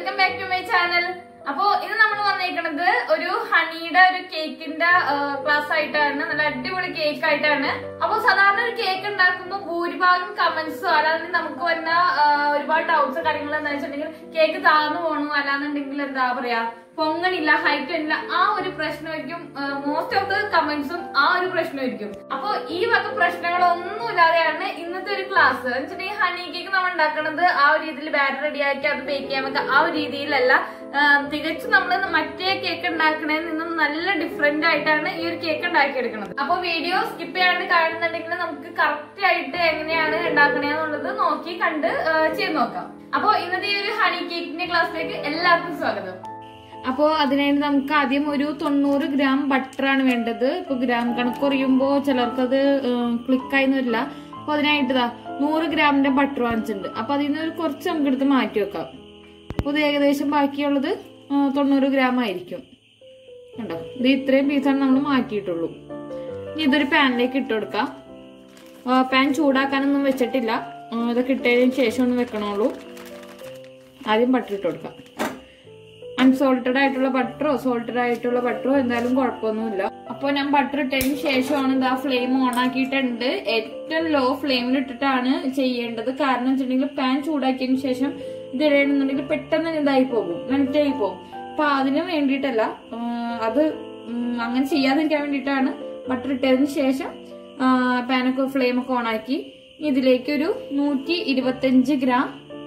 Welcome back to my channel അപ്പോ ഇന്ന് നമ്മൾ വന്നേക്കണത് ഒരു ഹണിയുടെ ഒരു കേക്കിന്റെ ക്ലാസ് ആയിട്ടാണ് നല്ല അടിപൊളി കേക്ക് ആയിട്ടാണ് അപ്പൊ സാധാരണ ഒരു കേക്ക് ഉണ്ടാക്കുമ്പോൾ ഭൂരിഭാഗം കമന്റ്സോ അല്ലാതെ നമുക്ക് വരുന്ന ആ, ഒരുപാട് ഡൗട്ട്സ് കാര്യങ്ങൾ എന്താ വെച്ചിട്ടുണ്ടെങ്കിൽ കേക്ക് താഴ്ന്നു പോകണു അല്ലാന്നുണ്ടെങ്കിൽ എന്താ പറയാ പൊങ്ങണില്ല ഹൈറ്റ് ഇല്ല ആ ഒരു പ്രശ്നമായിരിക്കും മോസ്റ്റ് ഓഫ് ദ കമന്റ്സും ആ ഒരു പ്രശ്നമായിരിക്കും അപ്പൊ ഈ വക പ്രശ്നങ്ങളൊന്നും ഇല്ലാതെയാണ് ഇന്നത്തെ ഒരു ക്ലാസ് വെച്ചിട്ടുണ്ടെങ്കിൽ ഹണി കേക്ക് നമ്മൾ ഉണ്ടാക്കുന്നത് ആ ഒരു രീതിയിൽ ബാറ്റർ റെഡിയാക്കി അത് ബേക്ക് ചെയ്യാൻ വെക്കുക ആ ഒരു രീതിയിലല്ല ആ, തികച്ചും നമ്മൾ മറ്റേ കേക്ക് ഉണ്ടാക്കണതിൽ നിന്നും നല്ല ഡിഫറെന്റ് ആയിട്ടാണ് ഈ ഒരു കേക്ക് ഉണ്ടാക്കിയെടുക്കുന്നത് അപ്പൊ വീഡിയോ സ്കിപ്പ് ചെയ്യാണ്ട് കാണുന്നുണ്ടെങ്കിൽ നമുക്ക് കറക്റ്റ് ആയിട്ട് എങ്ങനെയാണ് ഉണ്ടാക്കണേന്നുള്ളത് നോക്കി കണ്ട് ആ, ചെയ്ത് നോക്കാം അപ്പൊ ഇന്നത്തെ ഈ ഒരു ഹണി കേക്കിന്റെ ക്ലാസ്സിലേക്ക് എല്ലാവർക്കും സ്വാഗതം അപ്പോൾ അതിനായിട്ട് നമുക്ക് ആദ്യം ഒരു തൊണ്ണൂറ് ഗ്രാം ബട്ടറാണ് വേണ്ടത് ഇപ്പോൾ ഗ്രാം കണക്ക് പറയുമ്പോൾ ചിലർക്കത് ക്ലിക്കായി വരില്ല അപ്പോൾ അതിനായിട്ട് ഇതാ നൂറ് ഗ്രാമിന്റെ ബട്ടർ വാങ്ങിച്ചിട്ടുണ്ട് അപ്പോൾ അതിൽ നിന്ന് ഒരു കുറച്ച് നമുക്ക് എടുത്ത് മാറ്റി വെക്കാം അപ്പോൾ ഇത് ഏകദേശം ബാക്കിയുള്ളത് ആ, തൊണ്ണൂറ് ഗ്രാം ആയിരിക്കും കണ്ടോ ഇത് ഇത്രയും പീസാണ് നമ്മൾ മാറ്റിയിട്ടുള്ളൂ ഇനി ഇതൊരു പാനിലേക്ക് ഇട്ട് കൊടുക്കാം ആ, പാൻ ചൂടാക്കാനൊന്നും വെച്ചിട്ടില്ല ആ, ഇതൊക്കെ ഇട്ടതിന് ശേഷം ഒന്ന് വെക്കണുള്ളൂ ആദ്യം ബട്ടർ ഇട്ട് കൊടുക്കാം അൺസോൾട്ടഡ് ആയിട്ടുള്ള ബട്ടറോ സോൾട്ടഡ് ആയിട്ടുള്ള ബട്ടറോ എന്തായാലും കുഴപ്പമൊന്നുമില്ല അപ്പോൾ ഞാൻ ബട്ടർ ഇട്ടതിന് ശേഷമാണ് ഇതാ ഫ്ലെയിം ഓൺ ആക്കിയിട്ടുണ്ട് ഏറ്റവും ലോ ഫ്ലെയിമിൽ ഇട്ടിട്ടാണ് ചെയ്യേണ്ടത് കാരണം വെച്ചിട്ടുണ്ടെങ്കിൽ പാൻ ചൂടാക്കിയതിന് ശേഷം ഇത് ഇടണമെന്നുണ്ടെങ്കിൽ പെട്ടെന്ന് ഇതായി പോകും മെൽറ്റ് ആയി പോകും അപ്പൊ അതിന് വേണ്ടിയിട്ടല്ല ആ, അത് ഉം, അങ്ങനെ ചെയ്യാതിരിക്കാൻ വേണ്ടിയിട്ടാണ് ബട്ടർ ഇട്ടതിന് ശേഷം പാനൊക്കെ ഫ്ലെയിമൊക്കെ ഓൺ ആക്കി ഇതിലേക്ക് ഒരു നൂറ്റി ഇരുപത്തഞ്ച് ഗ്രാം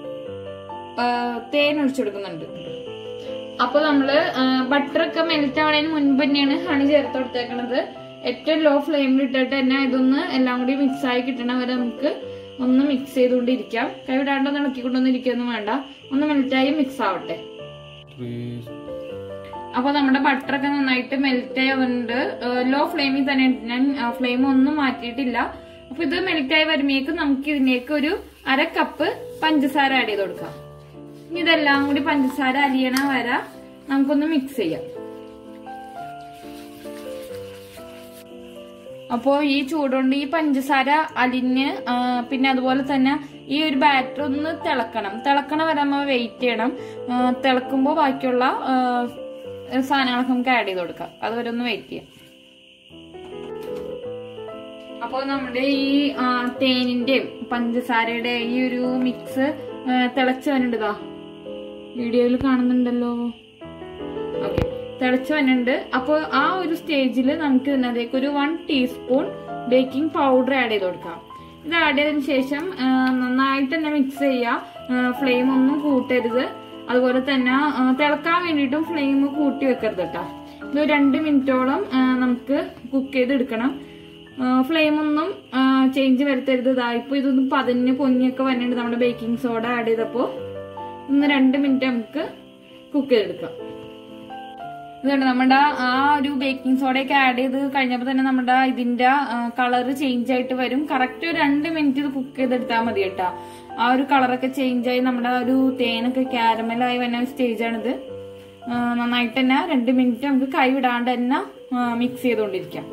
ആ, തേൻ ഒഴിച്ചെടുക്കുന്നുണ്ട് അപ്പൊ നമ്മള് ബട്ടർ ഒക്കെ മെൽറ്റ് ആവണതിന് മുൻപ് തന്നെയാണ് ഹണി ചേർത്ത് കൊടുത്തേക്കണത് ഏറ്റവും ലോ ഫ്ലെയിമിൽ ഇട്ടിട്ട് തന്നെ ഇതൊന്ന് എല്ലാം കൂടി മിക്സ് ആയി കിട്ടണ വരെ നമുക്ക് ഒന്ന് മിക്സ് ചെയ്തുകൊണ്ടിരിക്കാം കൈ വിടാണ്ട് ഒന്ന് ഇളക്കിക്കൊണ്ടൊന്നും ഇരിക്കൊന്നും വേണ്ട ഒന്ന് മെൽറ്റായി മിക്സ് ആവട്ടെ അപ്പൊ നമ്മുടെ ബട്ടർ ഒക്കെ നന്നായിട്ട് മെൽറ്റ് ആയി വന്നിട്ടുണ്ട് ലോ ഫ്ലെയിമിൽ തന്നെ ഉണ്ട്. ഞാൻ ഫ്ലെയിം ഒന്നും മാറ്റിയിട്ടില്ല അപ്പൊ ഇത് മെൽറ്റ് ആയി വരുമ്പോഴേക്കും നമുക്ക് ഇതിലേക്ക് ഒരു അര കപ്പ് പഞ്ചസാര ആഡ് ചെയ്ത് കൊടുക്കാം ഇനി ഇതെല്ലാം കൂടി പഞ്ചസാര അലിയണ വരെ നമുക്കൊന്ന് മിക്സ് ചെയ്യാം അപ്പോ ഈ ചൂടുകൊണ്ട് ഈ പഞ്ചസാര അലിഞ്ഞ് ആ, പിന്നെ അതുപോലെ തന്നെ ഈ ഒരു ബാറ്റർ ഒന്ന് തിളക്കണം തിളക്കണ വരെ നമ്മൾ വെയിറ്റ് ചെയ്യണം ആ, തിളക്കുമ്പോ ബാക്കിയുള്ള ആ, സാധനങ്ങളൊക്കെ നമുക്ക് ആഡ് ചെയ്ത് കൊടുക്കാം അതുവരെ ഒന്ന് വെയിറ്റ് ചെയ്യാം അപ്പോൾ നമ്മുടെ ഈ ആ, തേനിന്റെയും പഞ്ചസാരയുടെ ഈ ഒരു മിക്സ് തിളച്ച് വന്നിട്ടുണ്ട് ഇതാ വീഡിയോയിൽ കാണുന്നുണ്ടല്ലോ ഓക്കെ തിളച്ച് വന്നിട്ടുണ്ട് അപ്പോൾ ആ ഒരു സ്റ്റേജിൽ നമുക്ക് ഇതിനകത്തേക്ക് ഒരു one teaspoon baking powder add ചെയ്ത് കൊടുക്കാം ഇത് ആഡ് ചെയ്തതിന് ശേഷം ആ, നന്നായിട്ട് തന്നെ മിക്സ് ചെയ്യുക ഫ്ലെയിം ഒന്നും കൂട്ടരുത് അതുപോലെ തന്നെ ആ, തിളക്കാൻ വേണ്ടിയിട്ടും ഫ്ലെയിം കൂട്ടി വെക്കരുത് കേട്ടോ ഇത് ഒരു രണ്ട് മിനിറ്റോളം ആ, നമുക്ക് കുക്ക് ചെയ്തെടുക്കണം ഫ്ലെയിം ഒന്നും ചേഞ്ച് വരുത്തരുത് ഇതാ ഇപ്പൊ ഇതൊന്ന് പതിഞ്ഞ് പൊങ്ങിയൊക്കെ വന്നിട്ടുണ്ട് നമ്മുടെ ബേക്കിംഗ് സോഡ ആഡ് ചെയ്തപ്പോ ഒന്ന് രണ്ട് മിനിറ്റ് നമുക്ക് കുക്ക് ചെയ്തെടുക്കാം ഇതുകൊണ്ട് നമ്മുടെ ആ ഒരു ബേക്കിംഗ് സോഡയൊക്കെ ആഡ് ചെയ്ത് കഴിഞ്ഞപ്പോൾ തന്നെ നമ്മുടെ ഇതിന്റെ കളർ ചേഞ്ച് ആയിട്ട് വരും കറക്റ്റ് ഒരു രണ്ട് മിനിറ്റ് ഇത് കുക്ക് ചെയ്തെടുത്താൽ മതി കേട്ടോ ആ ഒരു കളറൊക്കെ ചേഞ്ച് ആയി നമ്മുടെ ആ ഒരു തേനൊക്കെ കാരമലായി വരുന്ന സ്റ്റേജാണിത് നന്നായിട്ട് തന്നെ രണ്ട് മിനിറ്റ് നമുക്ക് കൈ വിടാണ്ട് തന്നെ മിക്സ് ചെയ്തുകൊണ്ടിരിക്കാം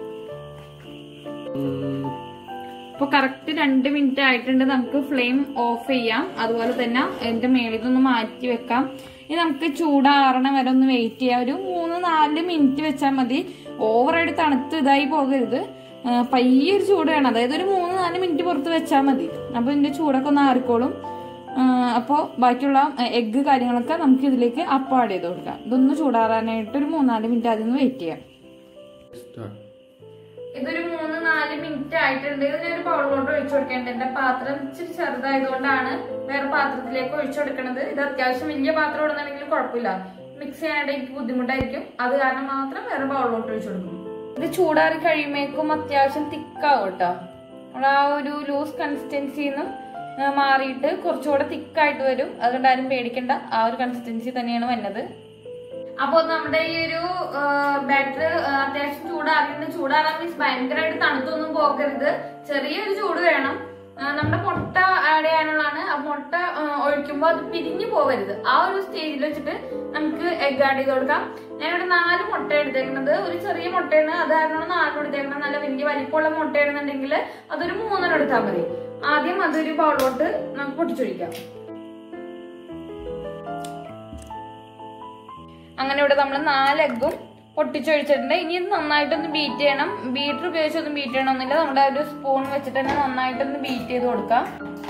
ഇപ്പൊ കറക്റ്റ് രണ്ട് മിനിറ്റ് ആയിട്ടുണ്ട് നമുക്ക് ഫ്ലെയിം ഓഫ് ചെയ്യാം അതുപോലെ തന്നെ എന്റെ മേളിൽ നിന്ന് മാറ്റി വെക്കാം ഇനി നമുക്ക് ചൂടാറണ വരെ ഒന്ന് വെയിറ്റ് ചെയ്യാം ഒരു മൂന്ന് നാല് മിനിറ്റ് വെച്ചാൽ മതി ഓവറായിട്ട് തണുത്ത് ഇതായി പോകരുത് ആ, പയ്യെ ഒരു ചൂട് വേണം അതായത് ഒരു മൂന്ന് നാല് മിനിറ്റ് പുറത്ത് വെച്ചാൽ മതി അപ്പൊ ഇതിന്റെ ചൂടൊക്കെ ഒന്ന് ആറിക്കോളും അപ്പോൾ ബാക്കിയുള്ള എഗ്ഗ് കാര്യങ്ങളൊക്കെ നമുക്ക് ഇതിലേക്ക് അപ്പം ആഡ് ചെയ്ത് കൊടുക്കാം ഇതൊന്ന് ചൂടാറാനായിട്ട് ഒരു മൂന്നാല് മിനിറ്റ് ആദ്യം ഒന്ന് വെയിറ്റ് ചെയ്യാം ഇതൊരു മൂന്ന് നാല് മിനിറ്റ് ആയിട്ടുണ്ട് ഇതിനൊരു ബൗളിലോട്ട് ഒഴിച്ചു കൊടുക്കേണ്ടത് എന്റെ പാത്രം ഇച്ചിരി ചെറുതായതുകൊണ്ടാണ് വേറെ പാത്രത്തിലേക്ക് ഒഴിച്ചു കൊടുക്കണത് ഇത് അത്യാവശ്യം വലിയ പാത്രം ഇടുന്നുണ്ടെങ്കിൽ കുഴപ്പമില്ല മിക്സ് ചെയ്യാനായിട്ട് എനിക്ക് ബുദ്ധിമുട്ടായിരിക്കും അത് കാരണം മാത്രം വേറെ ബൗളിലോട്ട് ഒഴിച്ചു കൊടുക്കും ഇത് ചൂടാറി കഴിയുമ്പോഴേക്കും അത്യാവശ്യം തിക്കാവും കേട്ടോ നമ്മൾ ആ ഒരു ലൂസ് കൺസിസ്റ്റൻസിന്ന് മാറിയിട്ട് കുറച്ചുകൂടെ തിക്കായിട്ട് വരും അതുകൊണ്ട് ആരും പേടിക്കണ്ട ആ ഒരു കൺസിസ്റ്റൻസി തന്നെയാണ് വന്നത് അപ്പൊ നമ്മുടെ ഈ ഒരു ബാറ്റർ അത്യാവശ്യം ചൂടാറിയിട്ട് ചൂടാറാൻ മീൻസ് ഭയങ്കരമായിട്ട് തണുത്തൊന്നും പോകരുത് ചെറിയൊരു ചൂട് വേണം ആ, നമ്മുടെ മുട്ട ആഡ് ചെയ്യാനുള്ളതാണ് ആ മുട്ട ആ, ഒഴിക്കുമ്പോൾ അത് പിരിഞ്ഞു പോകരുത് ആ ഒരു സ്റ്റേജിൽ വെച്ചിട്ട് നമുക്ക് എഗ് ആഡ് ചെയ്ത് കൊടുക്കാം ഞാനിവിടെ നാല് മുട്ട എടുത്തേക്കുന്നത് ഒരു ചെറിയ മുട്ടയാണ് അത് കാരണം നാല് എടുത്തേക്കണം നല്ല വലിയ വലിപ്പമുള്ള മുട്ടയാണെന്നുണ്ടെങ്കിൽ അതൊരു മൂന്നെണ്ണം എടുത്താൽ മതി ആദ്യം അതൊരു ബൗളിലോട്ട് നമുക്ക് പൊട്ടിച്ചൊഴിക്കാം അങ്ങനെ ഇവിടെ നമ്മൾ നാല് എഗ്ഗും പൊട്ടിച്ചൊഴിച്ചിട്ടുണ്ട് ഇനി ഇത് നന്നായിട്ടൊന്ന് ബീറ്റ് ചെയ്യണം ബീറ്റർ ഉപയോഗിച്ചൊന്നും ബീറ്റ് ചെയ്യണമെന്നില്ല നമ്മുടെ ഒരു സ്പൂൺ വെച്ചിട്ട് തന്നെ നന്നായിട്ടൊന്ന് ബീറ്റ് ചെയ്ത് കൊടുക്കാം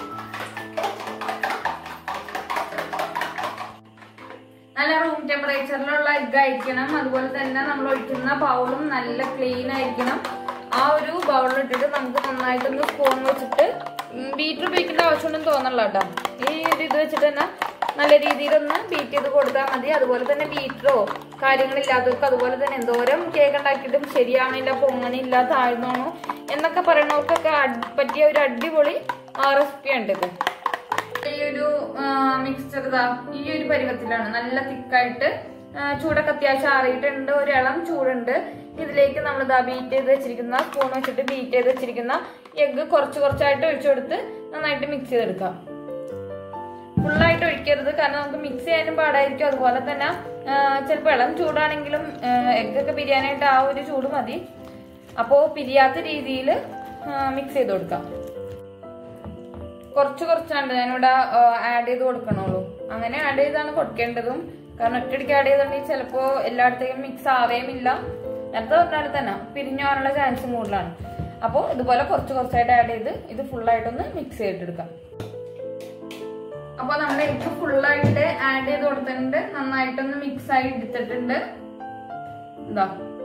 നല്ല റൂം ടെമ്പറേച്ചറിലുള്ള എഗ് ആയിരിക്കണം അതുപോലെ തന്നെ നമ്മൾ ഒഴിക്കുന്ന ബൗളും നല്ല ക്ലീൻ ആയിരിക്കണം ആ ഒരു ബൗളിൽ ഇട്ടിട്ട് നമുക്ക് നന്നായിട്ടൊന്ന് സ്പൂൺ വെച്ചിട്ട് ബീറ്റർ ഉപയോഗിക്കേണ്ട ആവശ്യമൊന്നും തോന്നല്ല കേട്ടോ ഈ ഒരു ഇത് വെച്ചിട്ട് തന്നെ നല്ല രീതിയിലൊന്ന് ബീറ്റ് ചെയ്ത് കൊടുത്താൽ മതി അതുപോലെ തന്നെ ബീറ്ററോ കാര്യങ്ങളില്ലാത്തവർക്ക് അതുപോലെ തന്നെ എന്തോരം കേക്ക് ഉണ്ടാക്കിയിട്ടും ശരിയാണില്ല പൊങ്ങണില്ല താഴ്ന്നോണു എന്നൊക്കെ പറയണവർക്കൊക്കെ അഡ്- പറ്റിയ ഒരു അടിപൊളി റെസിപ്പി ഉണ്ട് ഇത് ഈ ഒരു മിക്സ്ചർ ഇതാ ഈ ഒരു പരുവത്തിലാണ് നല്ല തിക്കായിട്ട് ചൂടൊക്കെ അത്യാവശ്യം ആറിയിട്ടുണ്ട് ഒരു ഇളം ചൂടുണ്ട് ഇതിലേക്ക് നമ്മൾ ഇതാ ബീറ്റ് ചെയ്ത് വെച്ചിരിക്കുന്ന സ്പൂൺ വെച്ചിട്ട് ബീറ്റ് ചെയ്ത് വെച്ചിരിക്കുന്ന എഗ്ഗ് കുറച്ച് കുറച്ചായിട്ട് ഒഴിച്ചു കൊടുത്ത് നന്നായിട്ട് മിക്സ് ചെയ്തെടുക്കാം ഫുള്ളായിട്ട് ഒഴിക്കരുത് കാരണം നമുക്ക് മിക്സ് ചെയ്യാനും പാടായിരിക്കും അതുപോലെ തന്നെ ചിലപ്പോൾ ഇളം ചൂടാണെങ്കിലും എഗ്ഗ് ഒക്കെ പിരിയാനായിട്ട് ആ ഒരു ചൂട് മതി അപ്പോൾ പിരിയാത്ത രീതിയിൽ മിക്സ് ചെയ്ത് കൊടുക്കാം കുറച്ച് കുറച്ചാണ് ഞാനിവിടെ ആഡ് ചെയ്ത് കൊടുക്കണുള്ളൂ അങ്ങനെ ആഡ് ചെയ്താണ് കൊടുക്കേണ്ടതും കാരണം ഒറ്റയടിക്ക് ആഡ് ചെയ്തിട്ടുണ്ടെങ്കിൽ ചിലപ്പോൾ എല്ലായിടത്തേക്കും മിക്സ് ആവേമില്ല നേരത്തെ പറഞ്ഞാൽ തന്നെ പിരിഞ്ഞു പോകാനുള്ള ചാൻസും കൂടുതലാണ് അപ്പോൾ ഇതുപോലെ കുറച്ച് കുറച്ചായിട്ട് ആഡ് ചെയ്ത് ഇത് ഫുള്ളായിട്ടൊന്ന് മിക്സ് ചെയ്തിട്ടെടുക്കാം അപ്പോൾ നമ്മുടെ എഗ് ഫുള്ളായിട്ട് ആഡ് ചെയ്ത് കൊടുത്തിട്ടുണ്ട് നന്നായിട്ടൊന്ന് മിക്സ് ആയി എടുത്തിട്ടുണ്ട് ഇതാ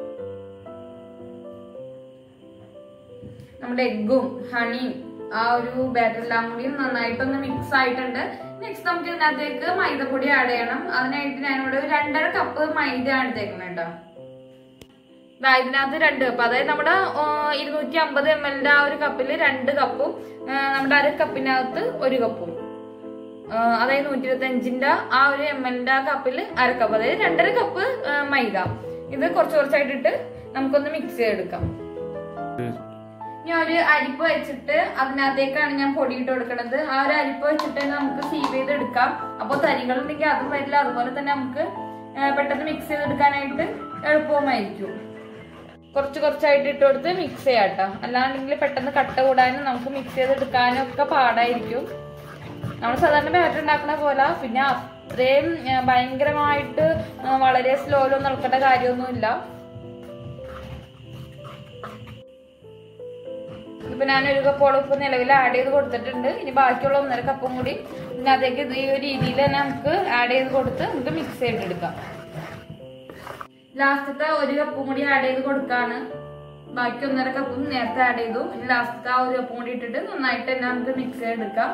നമ്മുടെ എഗ്ഗും ഹണിയും ആ ഒരു ബാറ്റർ എല്ലാം കൂടിയും നന്നായിട്ടൊന്ന് മിക്സ് ആയിട്ടുണ്ട് നെക്സ്റ്റ് നമുക്ക് ഇതിനകത്തേക്ക് മൈദപ്പൊടി ആഡ് ചെയ്യണം അതിനായിട്ട് ഞാനിവിടെ ഒരു രണ്ടര കപ്പ് മൈദ ആണ് എടുത്തേക്കുന്നത് കേട്ടോ ദാ ഇതിനകത്ത് രണ്ട് കപ്പ് അതായത് നമ്മുടെ ഇരുന്നൂറ്റി അമ്പത് എം എല്ലിന്റെ ആ ഒരു കപ്പിൽ രണ്ട് കപ്പും ആ, നമ്മുടെ അര കപ്പിനകത്ത് ഒരു കപ്പും ആ, അതായത് നൂറ്റി ഇരുപത്തി അഞ്ചിന്റെ ആ ഒരു എം എല്ലിന്റെ ആ കപ്പിൽ അര കപ്പ് അതായത് രണ്ടര കപ്പ് ആ, മൈദ ഇത് കുറച്ച് കുറച്ചായിട്ടിട്ട് നമുക്കൊന്ന് മിക്സ് ചെയ്തെടുക്കാം ഇനി ഒരു അരിപ്പ് വെച്ചിട്ട് അതിനകത്തേക്കാണ് ഞാൻ പൊടി ഇട്ട് കൊടുക്കുന്നത് ആ ഒരു അരിപ്പ് വെച്ചിട്ട് തന്നെ നമുക്ക് സീവ് ചെയ്ത് എടുക്കാം അപ്പോൾ തരികൾ ഉണ്ടെങ്കിൽ അതും വരില്ല അതുപോലെ തന്നെ നമുക്ക് ആ, പെട്ടെന്ന് മിക്സ് ചെയ്തെടുക്കാനായിട്ട് എളുപ്പവുമായിരിക്കും കുറച്ച് കുറച്ചായിട്ട് ഇട്ട് കൊടുത്ത് മിക്സ് ചെയ്യാം കേട്ടോ അല്ലാണ്ടെങ്കിൽ പെട്ടെന്ന് കട്ട കൂടാനും നമുക്ക് മിക്സ് ചെയ്തെടുക്കാനും ഒക്കെ പാടായിരിക്കും നമ്മൾ സാധാരണ ബാറ്റർ ഉണ്ടാക്കുന്ന പോലെ പിന്നെ അത്രയും ആ, ഭയങ്കരമായിട്ട് ആ, വളരെ സ്ലോയിലൊന്നും നടക്കേണ്ട കാര്യമൊന്നുമില്ല ഇപ്പൊ ഞാൻ ഒരു കപ്പോളം ഇപ്പൊ നിലവിൽ ആഡ് ചെയ്ത് കൊടുത്തിട്ടുണ്ട് ഇനി ബാക്കിയുള്ള ഒന്നര കപ്പും കൂടി ഇതിനകത്തേക്ക് ഇത് ഈ ഒരു രീതിയിൽ തന്നെ നമുക്ക് ആഡ് ചെയ്ത് കൊടുത്ത് നമുക്ക് മിക്സ് ചെയ്തെടുക്കാം ലാസ്റ്റത്തെ ഒരു കപ്പും കൂടി ആഡ് ചെയ്ത് കൊടുക്കാണ് ബാക്കി ഒന്നര കപ്പും നേരത്തെ ആഡ് ചെയ്തു ഇനി ലാസ്റ്റത്തെ ആ ഒരു കപ്പും കൂടി ഇട്ടിട്ട് നന്നായിട്ട് തന്നെ നമുക്ക് മിക്സ് ചെയ്തെടുക്കാം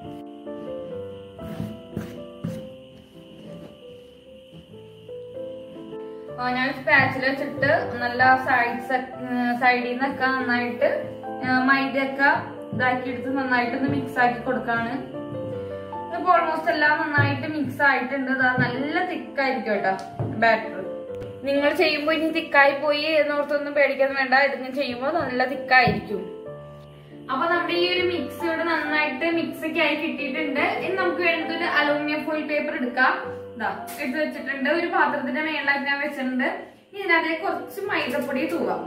ആ, ഞാൻ സ്പാച്ചിൽ വെച്ചിട്ട് നല്ല സൈഡ്സ് സൈഡിൽ നിന്നൊക്കെ നന്നായിട്ട് ആ, മൈദയൊക്കെ ഇതാക്കി എടുത്ത് നന്നായിട്ടൊന്ന് മിക്സ് ആക്കി കൊടുക്കാണ് ഇപ്പൊ ഓൾമോസ്റ്റ് എല്ലാം നന്നായിട്ട് മിക്സ് ആയിട്ടുണ്ട് ദാ നല്ല തിക്കായിരിക്കും കേട്ടോ ബാറ്റർ നിങ്ങൾ ചെയ്യുമ്പോൾ ഇനി തിക്കായി പോയി എന്നോർത്തൊന്നും പേടിക്കാൻ വേണ്ട ഇതിങ്ങനെ ചെയ്യുമ്പോൾ നല്ല തിക്കായിരിക്കും അപ്പൊ നമ്മുടെ ഈ ഒരു മിക്സ് ഇവിടെ നന്നായിട്ട് മിക്സ് ഒക്കെ ആയി കിട്ടിയിട്ടുണ്ട് ഇനി നമുക്ക് വേണ്ടത് ഒരു അലൂമിനിയം ഫോയിൽ പേപ്പർ എടുക്കാം ഇതാ എടുത്ത് വെച്ചിട്ടുണ്ട് ഒരു പാത്രത്തിന്റെ മേളിലായിട്ട് ഞാൻ വെച്ചിട്ടുണ്ട് ഇനി ഇതിനകത്തേക്ക് കുറച്ച് മൈദപ്പൊടി തൂവാം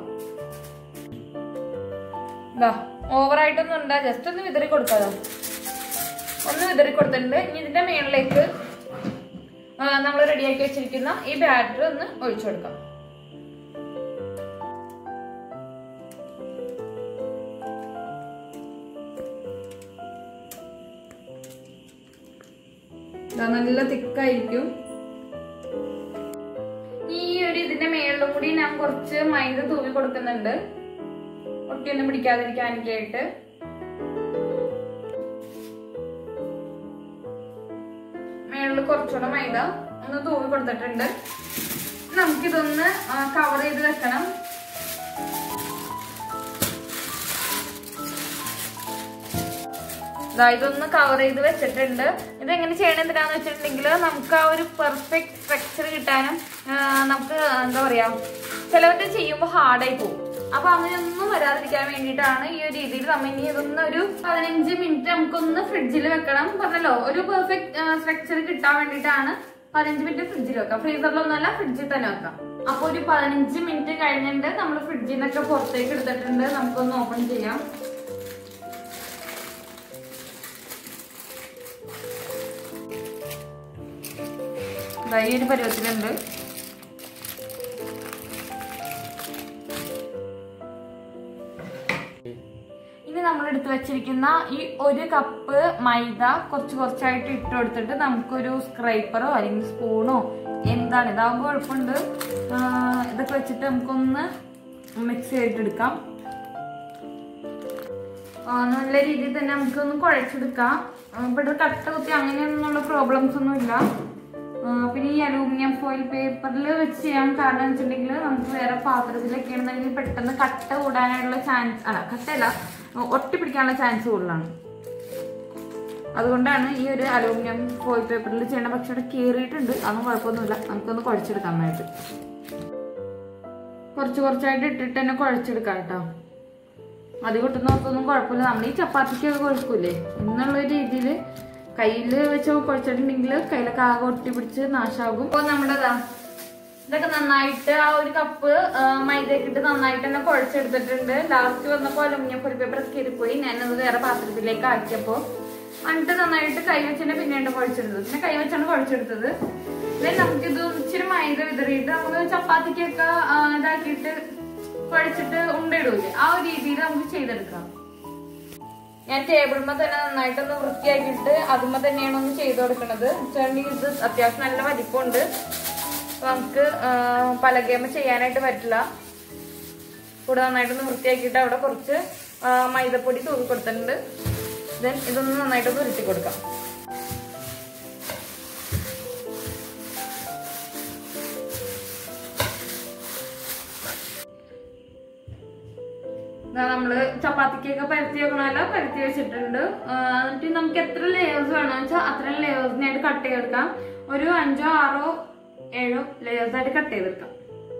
ഇതാ ഓവറായിട്ടൊന്നും ഉണ്ടാ ജസ്റ്റ് ഒന്ന് വിതറി കൊടുക്കാതോ ഒന്ന് വിതറി കൊടുത്തിട്ടുണ്ട് ഇനി ഇതിന്റെ മേളിലേക്ക് നമ്മൾ റെഡിയാക്കി വെച്ചിരിക്കുന്ന ഈ ബാറ്റർ ഒന്ന് ഒഴിച്ചു കൊടുക്കാം ദാ നല്ല തിക്കായിരിക്കും ഈ ഒരു ഇതിന്റെ മേളിലും കൂടി ഞാൻ കുറച്ച് മൈദ തൂവി കൊടുക്കുന്നുണ്ട് ഒട്ടിയൊന്നും പിടിക്കാതിരിക്കാനൊക്കെ ആയിട്ട് മേളിൽ കുറച്ചുകൂടെ മൈദ ഒന്ന് തൂവി കൊടുത്തിട്ടുണ്ട് നമുക്കിതൊന്ന് കവർ ചെയ്ത് വെക്കണം ദാ ഇതൊന്ന് കവർ ചെയ്ത് വെച്ചിട്ടുണ്ട് ഇത് എങ്ങനെ ചെയ്യണം എന്തിനാന്ന് വെച്ചിട്ടുണ്ടെങ്കിൽ നമുക്ക് ആ ഒരു പെർഫെക്റ്റ് സ്ട്രക്ചർ കിട്ടാനും ആ, നമുക്ക് എന്താ പറയാ ചിലവർക്ക് ചെയ്യുമ്പോൾ ഹാർഡായി പോകും അപ്പൊ അങ്ങനെയൊന്നും വരാതിരിക്കാൻ വേണ്ടിയിട്ടാണ് ഈ ഒരു രീതിയിൽ നമ്മൾ ഇനി ഇതൊന്ന് ഒരു പതിനഞ്ച് മിനിറ്റ് നമുക്കൊന്ന് ഫ്രിഡ്ജിൽ വെക്കണം പറഞ്ഞല്ലോ ഒരു പെർഫെക്റ്റ് സ്ട്രക്ചർ കിട്ടാൻ വേണ്ടിയിട്ടാണ് പതിനഞ്ച് മിനിറ്റ് ഫ്രിഡ്ജിൽ വെക്കാം ഫ്രീസറിലൊന്നല്ല ഫ്രിഡ്ജിൽ തന്നെ വെക്കാം അപ്പൊ ഒരു പതിനഞ്ച് മിനിറ്റ് കഴിഞ്ഞിട്ട് നമ്മൾ ഫ്രിഡ്ജിൽ നിന്നൊക്കെ പുറത്തേക്ക് എടുത്തിട്ടുണ്ട് നമുക്കൊന്ന് ഓപ്പൺ ചെയ്യാം ദാ ഈ ഒരു പരുവത്തിലുണ്ട് നമ്മൾ എടുത്തു വെച്ചിരിക്കുന്ന ഈ ഒരു കപ്പ് മൈദ കുറച്ച് കുറച്ചായിട്ട് ഇട്ട് കൊടുത്തിട്ട് നമുക്കൊരു സ്ക്രൈപ്പറോ അല്ലെങ്കിൽ സ്പൂണോ എന്താണ് ഇതാകുമ്പോൾ എളുപ്പമുണ്ട് ആ, ഇതൊക്കെ വെച്ചിട്ട് നമുക്കൊന്ന് മിക്സ് ചെയ്തിട്ടെടുക്കാം ആ, നല്ല രീതിയിൽ തന്നെ നമുക്കൊന്ന് കുഴച്ചെടുക്കാം ആ, ഇവിടെ കട്ട കുത്തി അങ്ങനെയൊന്നുള്ള പ്രോബ്ലംസ് ഒന്നും ഇല്ല ആ, പിന്നെ ഈ അലൂമിനിയം ഫോയിൽ പേപ്പറിൽ വെച്ച് ചെയ്യാൻ കാരണം എന്ന് വെച്ചിട്ടുണ്ടെങ്കിൽ നമുക്ക് വേറെ പാത്രത്തിലൊക്കെ ആണെന്നുണ്ടെങ്കിൽ പെട്ടെന്ന് കട്ട കൂടാനായിട്ടുള്ള ചാൻസ് അല്ല കട്ടയല്ല ഒട്ടിപ്പിടിക്കാനുള്ള ചാൻസ് കൂടുതലാണ് അതുകൊണ്ടാണ് ഈ ഒരു അലൂമിനിയം ഫോയിൽ പേപ്പറിൽ ചെയ്യണ പക്ഷെ ഇവിടെ കീറിയിട്ടുണ്ട് അതൊന്നും കുഴപ്പമൊന്നുമില്ല നമുക്കൊന്ന് കുഴച്ചെടുക്കാൻ വേണ്ടി കുറച്ച് കുറച്ചായിട്ട് ഇട്ടിട്ട് തന്നെ കുഴച്ചെടുക്കാം കേട്ടോ അധികം ഇട്ടുന്നവർക്കൊന്നും കുഴപ്പമില്ല നമ്മൾ ഈ ചപ്പാത്തിക്കൊക്കെ കുഴപ്പമില്ലേ എന്നുള്ള രീതിയിൽ കയ്യിൽ വെച്ച് കുഴച്ചിട്ടുണ്ടെങ്കിൽ കയ്യിലൊക്കെ ആകെ ഒട്ടി പിടിച്ച് നാശാകും അപ്പോൾ നമ്മുടെ ദാ ഇതൊക്കെ നന്നായിട്ട് ആ ഒരു കപ്പ് മൈദയൊക്കെ ഇട്ട് നന്നായിട്ട് തന്നെ കുഴച്ചെടുത്തിട്ടുണ്ട് ലാസ്റ്റ് വന്നപ്പോൾ അലുമിനിയം ഫോയിൽ പേപ്പർ കീറിപ്പോയി ഞാനത് വേറെ പാത്രത്തിലേക്ക് ആക്കിയപ്പോൾ എന്നിട്ട് നന്നായിട്ട് കൈ വെച്ചാണ് പിന്നീട് കുഴച്ചെടുത്തത് പിന്നെ കൈ വെച്ചാണ് കുഴച്ചെടുത്തത് then നമുക്കിത് ഇച്ചിരി മൈദ വിതറിയിട്ട് നമുക്ക് ചപ്പാത്തിക്കൊക്കെ ആ, ഇതാക്കിയിട്ട് കുഴച്ചിട്ട് ഉണ്ടിടൂലേ ആ ഒരു രീതിയിൽ നമുക്ക് ചെയ്തെടുക്കാം ഞാൻ ടേബിൾമ തന്നെ നന്നായിട്ടൊന്ന് വൃത്തിയാക്കിയിട്ട് അതുമ്മ തന്നെയാണ് ഒന്ന് ചെയ്ത് കൊടുക്കുന്നത് വെച്ചിട്ടുണ്ടെങ്കിൽ ഇത് അത്യാവശ്യം നല്ല വലിപ്പമുണ്ട് അപ്പൊ നമുക്ക് ആ, പലകേമ ചെയ്യാനായിട്ട് പറ്റില്ല കൂടെ നന്നായിട്ടൊന്ന് വൃത്തിയാക്കിയിട്ട് അവിടെ കുറച്ച് ആ, മൈദപ്പൊടി തൂക്കി കൊടുത്തിട്ടുണ്ട് ദെൻ ഇതൊന്ന് നന്നായിട്ടൊന്ന് ഉരുട്ടി കൊടുക്കാം ദാ നമ്മള് ചപ്പാത്തിക്കൊക്കെ പരത്തി വെക്കണമല്ലോ പരത്തി വെച്ചിട്ടുണ്ട് ആ, എന്നിട്ട് നമുക്ക് എത്ര ലെയേഴ്സ് വേണമെന്ന് വെച്ചാൽ അത്രയും ലെയേഴ്സിനായിട്ട് കട്ട് ചെയ്തെടുക്കാം ഒരു അഞ്ചോ ആറോ ഏഴോ ലെയേഴ്സ് ആയിട്ട് കട്ട് ചെയ്തെടുക്കാം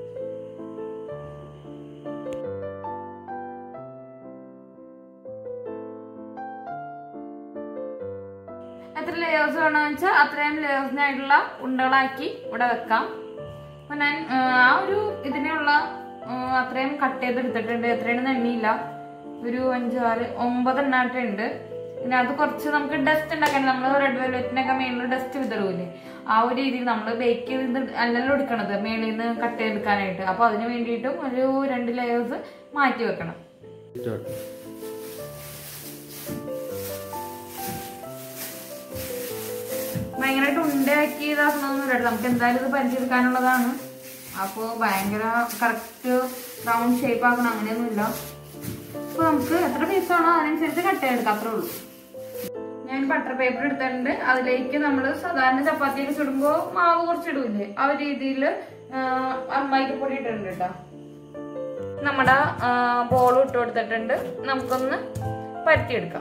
എത്ര ലെയേഴ്സ് വേണമെന്ന് വെച്ചാൽ അത്രയും ലെയേഴ്സിനായിട്ടുള്ള ഉണ്ടകളാക്കി ഇവിടെ വെക്കാം അപ്പൊ ഞാൻ ആ, ആ ഒരു ഇതിനുള്ള ആ, അത്രയും കട്ട് ചെയ്തെടുത്തിട്ടുണ്ട് എത്രയാണെന്ന് എണ്ണിയില്ല ഒരു അഞ്ച് ആറ് ഒമ്പത് എണ്ണാട്ടുണ്ട് പിന്നെ അത് കുറച്ച് നമുക്ക് ഡസ്റ്റ് ഉണ്ടാക്കാൻ നമ്മൾ റെഡ് വെൽവെറ്റിനൊക്കെ മേളിൽ ഡസ്റ്റ് വിതറൂലേ ആ ഒരു രീതിയിൽ നമ്മൾ ബേക്ക് ചെയ്ത് അല്ലല്ലോ എടുക്കണത് മേളിൽ നിന്ന് കട്ട് ചെയ്തെടുക്കാനായിട്ട് അപ്പൊ അതിന് വേണ്ടിയിട്ടും ഒരു രണ്ട് ലെയേഴ്സ് മാറ്റി വെക്കണം ഭയങ്കരമായിട്ട് ഉണ്ടയാക്കി ഇതാക്കണമെന്ന് കേട്ടോ നമുക്ക് എന്തായാലും ഇത് പരിചയെടുക്കാനുള്ളതാണ് അപ്പോൾ ഭയങ്കര കറക്റ്റ് റൗണ്ട് ഷേപ്പ് ആക്കണം അങ്ങനെയൊന്നുമില്ല അപ്പോൾ നമുക്ക് എത്ര പീസാണോ അതിനനുസരിച്ച് കട്ട് ചെയ്തെടുക്കാം അത്രേ ഉള്ളൂ ഞാൻ ബട്ടർ പേപ്പർ എടുത്തിട്ടുണ്ട് അതിലേക്ക് നമ്മൾ സാധാരണ ചപ്പാത്തിയൊക്കെ ചുടുമ്പോൾ മാവ് കുറച്ചിടൂലേ ആ ഒരു രീതിയിൽ മൈദപ്പൊടി ഇട്ടിട്ടുണ്ട് കേട്ടോ നമ്മുടെ ബോൾ ഇട്ട് കൊടുത്തിട്ടുണ്ട് നമുക്കൊന്ന് പരത്തിയെടുക്കാം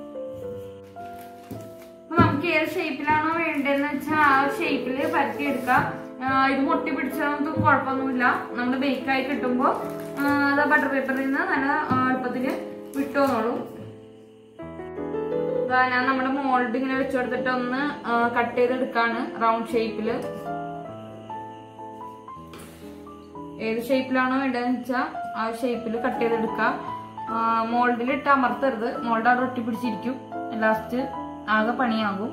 അപ്പൊ നമുക്ക് ഏത് ഷേപ്പിലാണോ വേണ്ടതെന്ന് വെച്ചാൽ ആ ഷേപ്പിൽ പരത്തിയെടുക്കാം ആ, ഇത് പൊട്ടി പിടിച്ചതൊന്നും കുഴപ്പമൊന്നുമില്ല നമ്മൾ ബേക്കായി കിട്ടുമ്പോൾ അത് ബട്ടർ പേപ്പറിൽ നിന്ന് നല്ല ആ, എളുപ്പത്തിൽ വിട്ടുവന്നോളൂ ഇതാ ഞാൻ നമ്മുടെ മോൾഡ് ഇങ്ങനെ വെച്ച് കൊടുത്തിട്ട് ഒന്ന് കട്ട് ചെയ്തെടുക്കാണ് റൗണ്ട് ഷേപ്പിൽ ഏത് ഷേപ്പിലാണോ വേണ്ടതെന്ന് വെച്ചാൽ ആ ഷേപ്പിൽ കട്ട് ചെയ്തെടുക്കാം മോൾഡിൽ ഇട്ട് അമർത്തരുത് മോൾഡ് അവിടെ ഒട്ടി പിടിച്ചിരിക്കും ലാസ്റ്റ് ആകെ പണിയാകും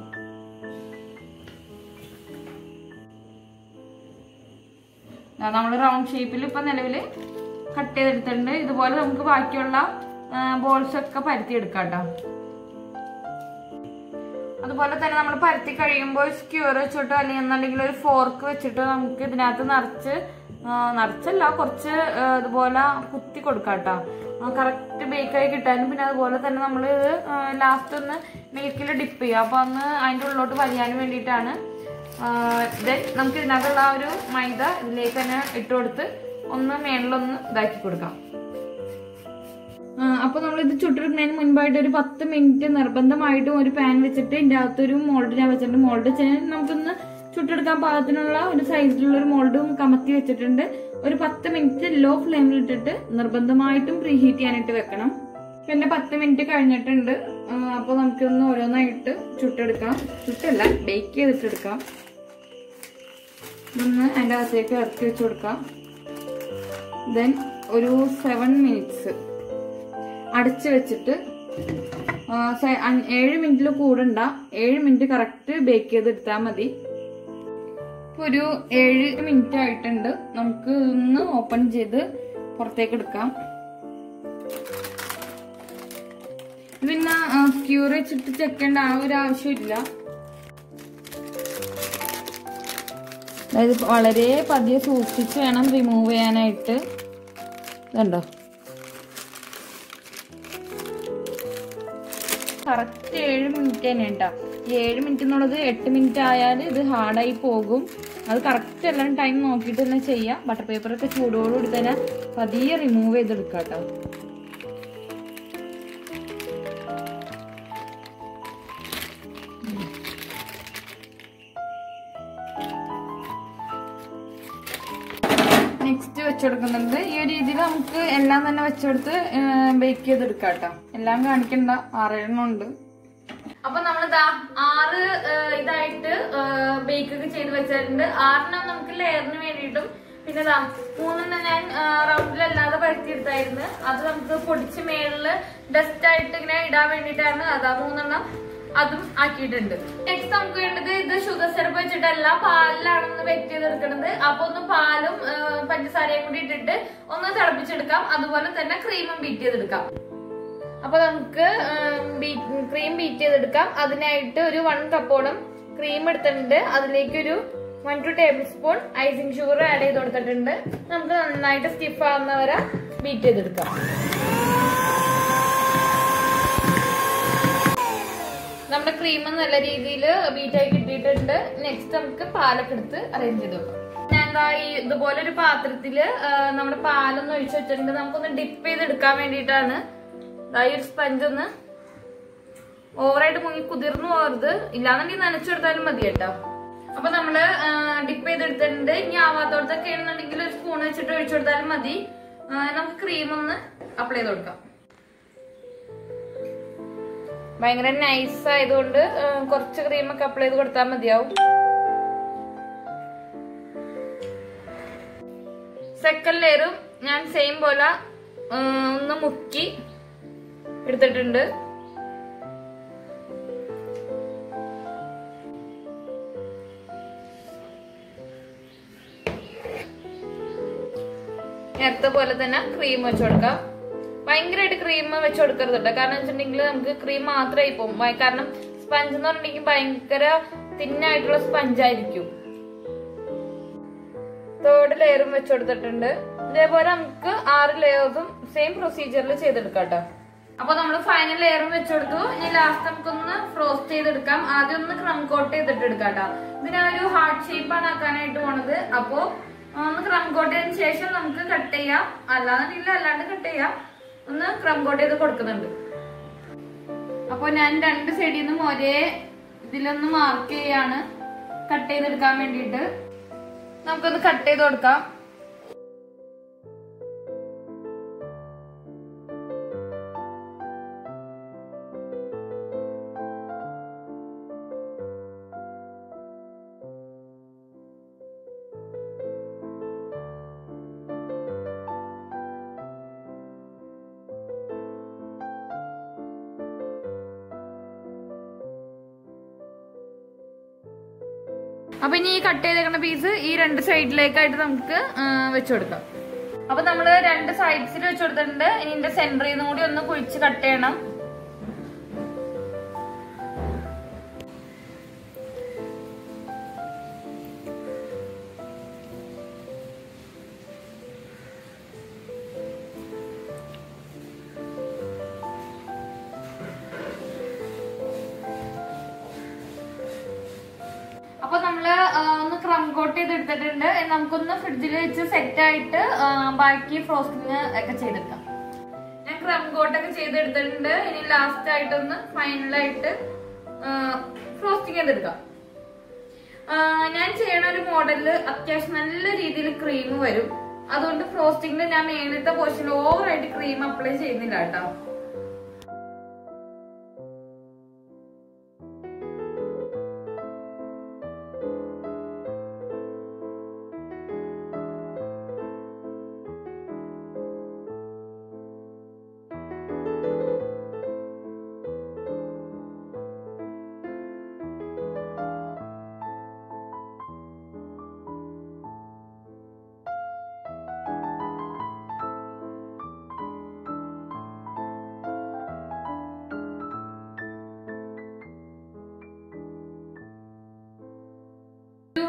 നമ്മൾ റൗണ്ട് ഷേപ്പിൽ ഇപ്പൊ നിലവിൽ കട്ട് ചെയ്തെടുത്തിട്ടുണ്ട് ഇതുപോലെ നമുക്ക് ബാക്കിയുള്ള ബോൾസ് ഒക്കെ പരത്തി എടുക്കാം കേട്ടോ അതുപോലെ തന്നെ നമ്മൾ പരത്തി കഴിയുമ്പോൾ സ്ക്യൂർ വെച്ചിട്ടോ അല്ലെങ്കിൽ എന്നുണ്ടെങ്കിൽ ഒരു ഫോർക്ക് വെച്ചിട്ട് നമുക്ക് ഇതിനകത്ത് നിറച്ച് ആ, നിറച്ചല്ല കുറച്ച് ആ, ഇതുപോലെ കുത്തി കൊടുക്കാം കേട്ടോ കറക്റ്റ് ബേക്കായി കിട്ടാനും പിന്നെ അതുപോലെ തന്നെ നമ്മൾ ഇത് ലാസ്റ്റ് ഒന്ന് മിൽക്കിൽ ഡിപ്പ് ചെയ്യുക അപ്പൊ അന്ന് അതിൻ്റെ ഉള്ളിലോട്ട് വലിയാനും വേണ്ടിയിട്ടാണ് ദെൻ നമുക്ക് ഇതിനകത്തുള്ള ആ ഒരു മൈദ ഇതിലേക്ക് തന്നെ ഇട്ട് കൊടുത്ത് ഒന്ന് മേളിലൊന്ന് ഇതാക്കി കൊടുക്കാം ആ, അപ്പൊ നമ്മൾ ഇത് ചുട്ടെടുക്കുന്നതിന് മുൻപായിട്ട് ഒരു പത്ത് മിനിറ്റ് നിർബന്ധമായിട്ടും ഒരു പാൻ വെച്ചിട്ട് ഇതിന്റെ അകത്തൊരു മോൾഡ് ഞാൻ വെച്ചിട്ടുണ്ട് മോൾഡ് നമുക്കൊന്ന് ചുട്ടെടുക്കാൻ പാകത്തിനുള്ള ഒരു സൈസിലുള്ള ഒരു മോൾഡും കമത്തി വെച്ചിട്ടുണ്ട് ഒരു പത്ത് മിനിറ്റ് ലോ ഫ്ലെയിമിൽ ഇട്ടിട്ട് നിർബന്ധമായിട്ടും പ്രീഹീറ്റ് ചെയ്യാനായിട്ട് വെക്കണം പിന്നെ പത്ത് മിനിറ്റ് കഴിഞ്ഞിട്ടുണ്ട് ആ, അപ്പൊ നമുക്കൊന്ന് ഓരോന്നായിട്ട് ചുട്ടെടുക്കാം ചുട്ടല്ല ബേക്ക് ചെയ്തിട്ടെടുക്കാം ഇതൊന്ന് അതിൻ്റെ അകത്തേക്ക് ഇറക്കി വെച്ച് കൊടുക്കാം ദെൻ ഒരു സെവൻ മിനിറ്റ്സ് അടച്ചു വെച്ചിട്ട് ആ, സെ- അഞ്ച്- ഏഴ് മിനിറ്റിൽ കൂടണ്ട ഏഴ് മിനിറ്റ് കറക്റ്റ് ബേക്ക് ചെയ്തെടുത്താൽ മതി ഇപ്പൊ ഒരു ഏഴ് മിനിറ്റ് ആയിട്ടുണ്ട് നമുക്ക് ഒന്ന് ഓപ്പൺ ചെയ്ത് പുറത്തേക്ക് എടുക്കാം പിന്നെ സ്ക്യൂർ വെച്ചിട്ട് ചെക്കേണ്ട ആ ഒരു ആവശ്യമില്ല അതായത് വളരെ പതിയെ സൂക്ഷിച്ച് വേണം റിമൂവ് ചെയ്യാനായിട്ട് ഇതുണ്ടോ കറക്റ്റ് ഏഴ് മിനിറ്റ് തന്നെ ഉണ്ടാ ഈ ഏഴ് മിനിറ്റ് എന്നുള്ളത് എട്ട് മിനിറ്റ് ആയാൽ ഇത് ഹാർഡായി പോകും അത് കറക്റ്റ് എല്ലാം ടൈം നോക്കിയിട്ട് തന്നെ ചെയ്യാം ബട്ടർ പേപ്പറൊക്കെ ചൂടോടുകൂടി തന്നെ പതിയെ റിമൂവ് ചെയ്തെടുക്കാം കേട്ടോ നെക്സ്റ്റ് വെച്ചെടുക്കുന്നുണ്ട് ഈ ഒരു രീതിയിൽ നമുക്ക് എല്ലാം തന്നെ വെച്ചെടുത്ത് ബേക്ക് ചെയ്തെടുക്കാം കേട്ടോ എല്ലാം കാണിക്കണ്ട ആറെണ്ണം ഉണ്ട് അപ്പൊ നമ്മൾ ദാ ആറ് ഏഹ്, ഇതായിട്ട് ബേക്ക് ഒക്കെ ചെയ്ത് വെച്ചിട്ടുണ്ട് ആറെണ്ണം നമുക്ക് ലെയറിന് വേണ്ടിയിട്ടും പിന്നെ ദാ മൂന്നെണ്ണം ഞാൻ റൗണ്ടിലല്ലാതെ പരത്തിയെടുത്തായിരുന്നു അത് നമുക്ക് പൊടിച്ച് മേളില് ഡസ്റ്റ് ആയിട്ട് ഇങ്ങനെ ഇടാൻ വേണ്ടിയിട്ടാണ് അതാ മൂന്നെണ്ണം അതും ആക്കിയിട്ടുണ്ട് നെക്സ്റ്റ് നമുക്ക് വേണ്ടത് ഇത് ഷുഗർ സിറപ്പ് വെച്ചിട്ടല്ല പാലിലാണ് ഒന്ന് വെറ്റ് ചെയ്തെടുക്കുന്നത് അപ്പൊ ഒന്ന് പാലും ആ, പഞ്ചസാരയും കൂടി ഇട്ടിട്ട് ഒന്ന് തിളപ്പിച്ചെടുക്കാം അതുപോലെ തന്നെ ക്രീമും ബീറ്റ് ചെയ്തെടുക്കാം അപ്പൊ നമുക്ക് ക്രീം ബീറ്റ് ചെയ്തെടുക്കാം അതിനായിട്ട് ഒരു വൺ കപ്പോളം ക്രീം എടുത്തിട്ടുണ്ട് അതിലേക്ക് ഒരു one two tablespoon icing sugar add ചെയ്ത് കൊടുത്തിട്ടുണ്ട് നമുക്ക് നന്നായിട്ട് സ്റ്റിഫ് ആവുന്നവരെ ബീറ്റ് ചെയ്തെടുക്കാം നമ്മുടെ ക്രീം നല്ല രീതിയിൽ ബീറ്റ് ആയി കിട്ടിയിട്ടുണ്ട് നെക്സ്റ്റ് നമുക്ക് പാലൊക്കെ എടുത്ത് അറേഞ്ച് ചെയ്ത് വെക്കാം ഞാൻ ദാ ഈ ഇതുപോലെ ഒരു പാത്രത്തില് ആ, നമ്മുടെ പാലൊന്ന് ഒഴിച്ചു വെച്ചിട്ടുണ്ട് നമുക്കൊന്ന് ഡിപ്പ് ചെയ്തെടുക്കാൻ വേണ്ടിയിട്ടാണ് ദാ ഈ ഒരു സ്പഞ്ച് ഒന്ന് ഓവറായിട്ട് മുങ്ങി കുതിർന്നു പോകരുത് ഇല്ലാന്നുണ്ടെങ്കിൽ നനച്ചെടുത്താലും മതി കേട്ടോ അപ്പൊ നമ്മള് ഡിപ്പ് ചെയ്തെടുത്തിട്ടുണ്ട് ഇനി ആവാത്തോടത്തൊക്കെ ആണെന്നുണ്ടെങ്കിൽ ഒരു സ്പൂൺ വെച്ചിട്ട് ഒഴിച്ചു കൊടുത്താലും മതി ആ, നമുക്ക് ക്രീം ഒന്ന് അപ്ലൈ ചെയ്ത് കൊടുക്കാം ഭയങ്കര നൈസ് ആയതുകൊണ്ട് ആ, കുറച്ച് ക്രീമൊക്കെ അപ്ലൈ ചെയ്ത് കൊടുത്താൽ മതിയാവും സെക്കൻഡ് ലെയറും ഞാൻ സെയിം പോലെ ആ, ഒന്ന് മുക്കി എടുത്തിട്ടുണ്ട് നേരത്തെ പോലെ തന്നെ ക്രീം വെച്ച് കൊടുക്കാം ഭയങ്കരമായിട്ട് ക്രീം വെച്ച് കൊടുക്കരുത് കേട്ടോ കാരണം വെച്ചിട്ടുണ്ടെങ്കിൽ നമുക്ക് ക്രീം മാത്രമായി പോകും ഭയ- കാരണം സ്പഞ്ച് എന്ന് പറഞ്ഞിട്ടുണ്ടെങ്കിൽ ഭയങ്കര തിന്നായിട്ടുള്ള സ്പഞ്ച് ആയിരിക്കും തേർഡ് ലെയറും വെച്ച് കൊടുത്തിട്ടുണ്ട് ഇതേപോലെ നമുക്ക് ആറ് ലെയേഴ്സും സെയിം പ്രൊസീജിയറിൽ ചെയ്തെടുക്കാം കേട്ടോ അപ്പൊ നമ്മൾ ഫൈനൽ ലെയറും വെച്ചെടുത്തു ഇനി ലാസ്റ്റ് നമുക്കൊന്ന് ഫ്രോസ്റ്റ് ചെയ്തെടുക്കാം ആദ്യം ഒന്ന് ക്രം കോട്ട് ചെയ്തിട്ട് എടുക്കാം കേട്ടോ ഇതിനെ ഒരു ഹാർട്ട് ഷേപ്പാണ് ആക്കാനായിട്ട് പോണത് അപ്പോ ഒന്ന് ക്രം കോട്ട് ചെയ്തതിന് ശേഷം നമുക്ക് കട്ട് ചെയ്യാം അല്ലാന്നുണ്ടെങ്കിൽ അല്ലാണ്ട് കട്ട് ചെയ്യാം ഒന്ന് ക്രം കോട്ട് ചെയ്ത് കൊടുക്കുന്നുണ്ട് അപ്പൊ ഞാൻ രണ്ട് സൈഡിൽ നിന്നും ഒരേ ഇതിലൊന്ന് മാർക്ക് ചെയ്യാണ് കട്ട് ചെയ്തെടുക്കാൻ വേണ്ടിയിട്ട് നമുക്കൊന്ന് കട്ട് ചെയ്ത് കൊടുക്കാം അപ്പൊ ഇനി ഈ കട്ട് ചെയ്തേക്കുന്ന പീസ് ഈ രണ്ട് സൈഡിലേക്കായിട്ട് നമുക്ക് വെച്ചു കൊടുക്കാം അപ്പൊ നമ്മള് രണ്ട് സൈഡ്സിൽ വെച്ചു കൊടുത്തിട്ടുണ്ട് ഇനി ഇതിന്റെ സെന്ററിൽ നിന്നും കൂടി ഒന്ന് കുഴിച്ച് കട്ട് ചെയ്യണം അപ്പൊ നമ്മള് ആ, ഒന്ന് ക്രം കോട്ട് ചെയ്തെടുത്തിട്ടുണ്ട് ഇനി നമുക്കൊന്ന് ഫ്രിഡ്ജിൽ വെച്ച് സെറ്റ് ആയിട്ട് ആ, ബാക്കി ഫ്രോസ്റ്റിങ് ഒക്കെ ചെയ്തെടുക്കാം ഞാൻ ക്രം കോട്ട് ഒക്കെ ചെയ്തെടുത്തിട്ടുണ്ട് ഇനി ലാസ്റ്റ് ആയിട്ടൊന്ന് ഫൈനലായിട്ട് ഫ്രോസ്റ്റിങ് ചെയ്തെടുക്കാം ആ, ഞാൻ ചെയ്യണ ഒരു മോഡലില് അത്യാവശ്യം നല്ല രീതിയിൽ ക്രീം വരും അതുകൊണ്ട് ഫ്രോസ്റ്റിംഗിൽ ഞാൻ മേളത്തെ പോർഷനിൽ ഓവറായിട്ട് ക്രീം അപ്ലൈ ചെയ്യുന്നില്ല കേട്ടോ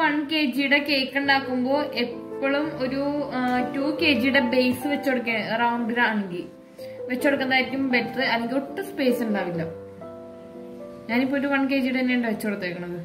വൺ കെ ജിയുടെ കേക്ക് ഉണ്ടാക്കുമ്പോൾ എപ്പോഴും ഒരു ടു കെ ജിയുടെ ബേസ് വെച്ച് കൊടുക്കുക റൗണ്ടിലാണെങ്കിൽ വെച്ച് കൊടുക്കുന്നതായിരിക്കും ബെറ്റർ അല്ലെങ്കിൽ ഒട്ടും സ്പേസ് ഉണ്ടാവില്ല ഞാനിപ്പോ ഒരു വൺ കെ ജിയുടെ തന്നെയാണ് വെച്ച് കൊടുത്തേക്കണത്